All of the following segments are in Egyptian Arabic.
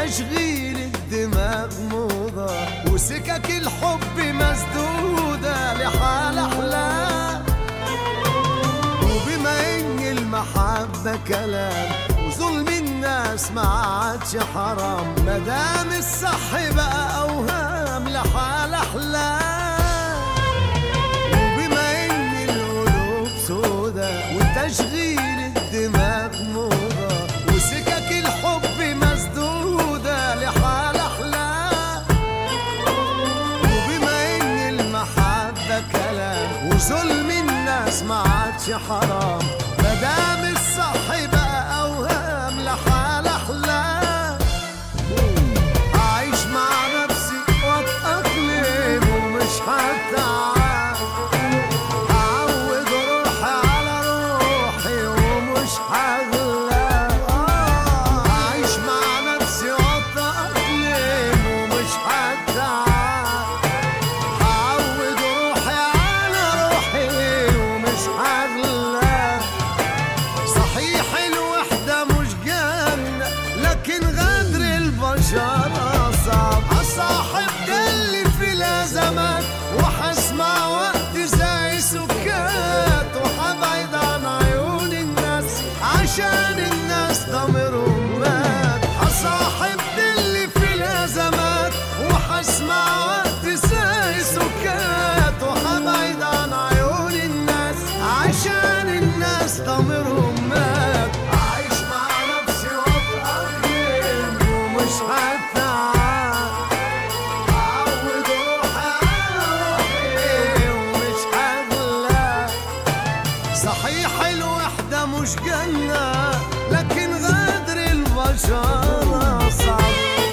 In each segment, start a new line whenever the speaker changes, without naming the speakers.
وتشغيل الدماغ موضة وسكك الحب مسدودة لحال أحلام وبما إن المحبة كلام وظلم الناس ما عادش حرام مدام الصح بقى أوهام لحال أحلام وبما إن القلوب سودا وتشغيل الدماغ موضة وسكك الحب مسدودة لحال أحلام وبما إن المحبة كلام وظلم الناس ما عادش حرام مدام الصح بقى أوهام لحال أحلام أعيش مع نفسي وأتأقلم ومش هتعب أعود روحي على روحي ومش هغلب أعيش مع نفسي وأتأقلم ومش هتعب أعود روحي على روحي ومش هغلب صحيح الوحدة مش جنة لكن غدر البشر صعب أصاحب ده اللي في الأزمات وحسمع وقت زي سكات وحبعد عن عيون الناس عشان الناس ضميرهم مات أصاحب ده اللي في الأزمات وحسمع وقت زي سكات وحبعد عن عيون الناس عشان الناس ضميرهم مات أعيش مع نفسي وأتأقلم ومش هتعب أعود روحي على روحي ومش هغلب صحيح الوحدة مش جنة لكن غدر البشر صعب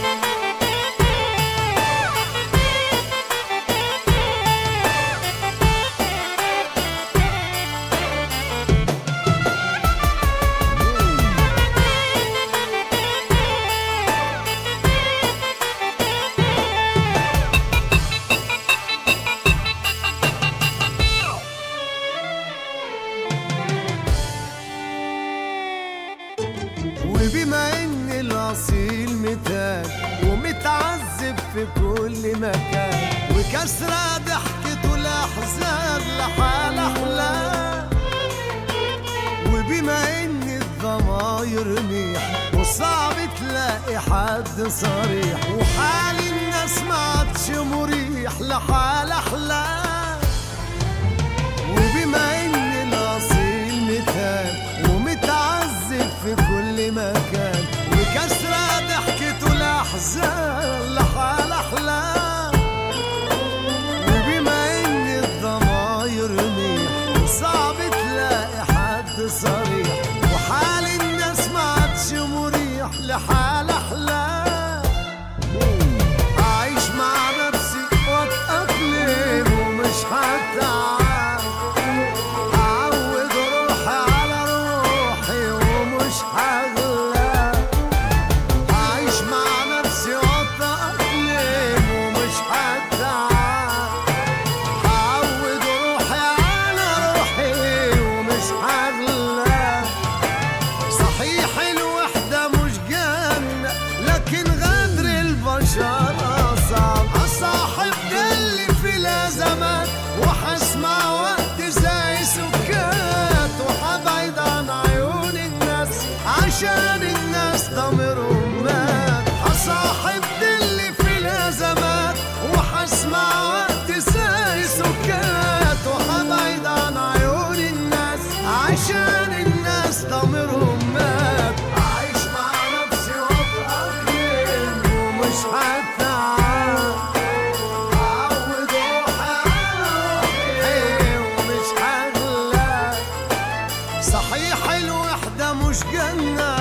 وبما ان الاصيل متاج ومتعذب في كل مكان وكسرة ضحكته الاحزان لحال احلام وبما ان الضماير ميح وصعب تلاقي حد صريح وحال الناس ما عادش مريح لحال احلام وبما ان الاصيل متهان ومتعذب في كل مكان وكسرة ضحكته الاحزان لحال احلام وبما ان الضماير ميح صعب تلاقي حد صريح وحال الناس ما عادش مريح لحال احلام أعيش مع نفسي وأتأقلم ومش هتعب أعود روحي على روحي ومش هغلب أعيش مع نفسي وأتأقلم ومش هتعب أعود روحي على روحي ومش هغلب صحيح الوحدة مش جنة لكن غدر البشر صعب أصاحب ده اللي في الأزمات وحسمع وقت زي سكات وحبعد عن عيون الناس عشان الناس ضميرهم مات أصاحب ده اللي في الأزمات وحسمع وقت زي سكات وحبعد عن عيون الناس عشان الناس ضميرهم مات أعيش مع نفسي وأتأقلم ومش هتعب أعود روحي على روحي ومش هغلب صحيح الوحدة مش جنة